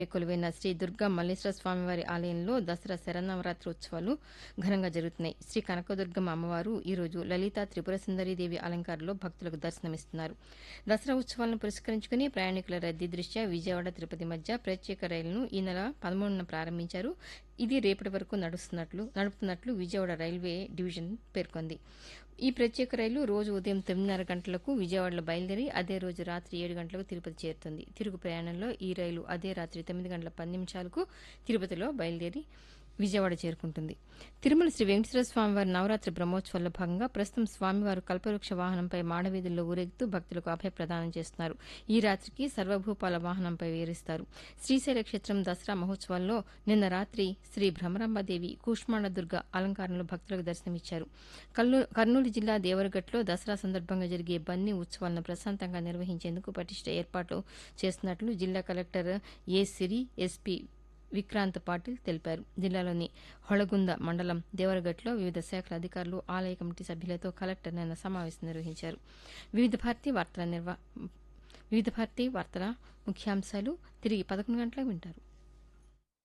కొలువైన శ్రీ దుర్గా మల్లేశ్వర స్వామివారి ఆలయంలో దసరా శరన్నవరాత్రి ఉత్సవాలు ఘనంగా జరుగుతున్నాయి శ్రీ కనకదుర్గమ్మ అమ్మవారు ఈ రోజు లలిత త్రిపుర దేవి అలంకారంలో భక్తులకు దర్శనమిస్తున్నారు దసరా ఉత్సవాలను పురస్కరించుకుని ప్రయాణికుల రద్దీ దృష్ట్యా విజయవాడ తిరుపతి మధ్య ప్రత్యేక రైలును ఈ నెల పదమూడున ప్రారంభించారు ఇది రేపటి వరకు నడుస్తున్నట్లు నడుపుతున్నట్లు విజయవాడ రైల్వే డివిజన్ పేర్కొంది ఈ ప్రత్యేక రైలు రోజు ఉదయం తొమ్మిదిన్నర గంటలకు విజయవాడలో బయలుదేరి అదే రోజు రాత్రి ఏడు గంటలకు తిరుపతి చేరుతుంది తిరుగు ప్రయాణంలో ఈ రైలు అదే రాత్రి తొమ్మిది గంటల పది నిమిషాలకు తిరుపతిలో బయలుదేరి విజయవాడ చేరుకుంటుంది తిరుమల శ్రీ వెంకటేశ్వర స్వామివారి నవరాత్రి బ్రహ్మోత్సవాల్లో భాగంగా ప్రస్తుతం స్వామివారు కల్పవృక్ష వాహనంపై మాడవీధుల్లో ఊరేగుతూ భక్తులకు అభయ ప్రదానం చేస్తున్నారు ఈ రాత్రికి సర్వభూపాల వాహనంపై వేరిస్తారు శ్రీశైల క్షేత్రం దసరా మహోత్సవాల్లో నిన్న రాత్రి శ్రీ భ్రమరాంబదేవి కూష్మాండ దుర్గ అలంకారంలో భక్తులకు దర్శనమిచ్చారు కల్లు- కర్నూలు జిల్లా దేవరగట్లో దసరా సందర్భంగా జరిగే బన్నీ ఉత్సవాలను ప్రశాంతంగా నిర్వహించేందుకు పటిష్ట ఏర్పాట్లు చేస్తున్నట్లు జిల్లా collector A Siri SP Vikrant Patil తెలిపారు జిల్లాలోని హొళగుంద మండలం దేవరగట్లో వివిధ శాఖల అధికారులు ఆలయ కమిటీ సభ్యులతో కలెక్టర్ నిన్న సమావేశం నిర్వహించారు వివిధ భారతి వార్తల నిర్వా వివిధ భారతి వార్తల ముఖ్యాంశాలు తిరిగి పదకొండు గంటలకు వింటారు